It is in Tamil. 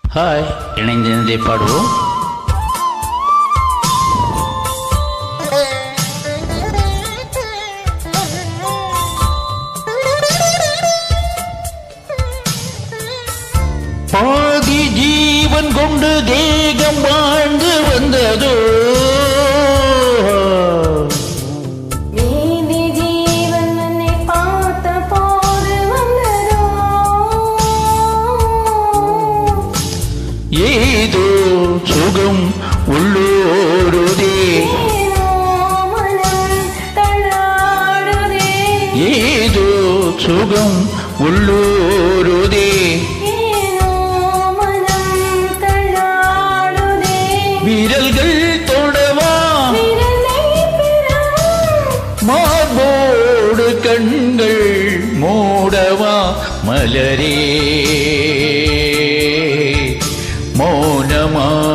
ஹாய் இணைந்திருந்தே பாடுவோம் பாதி ஜீவன் கொண்டு தேகம் வாழ்ந்து வந்ததோ நீதி ஜீவன் என்னை பார்த்த போது வந்ததோ ஏதோ சுகம் உள்ளோருதே ஏனோ மனம் தள்ளாடுதே ஏதோ சுகம் உள்ளோருதே ஏனோ மனம் தள்ளாடுதே விரல்கள் தொடவா விரலை பிறவும் மார்போடு கண்கள் மூடவா மலரே மௌனமா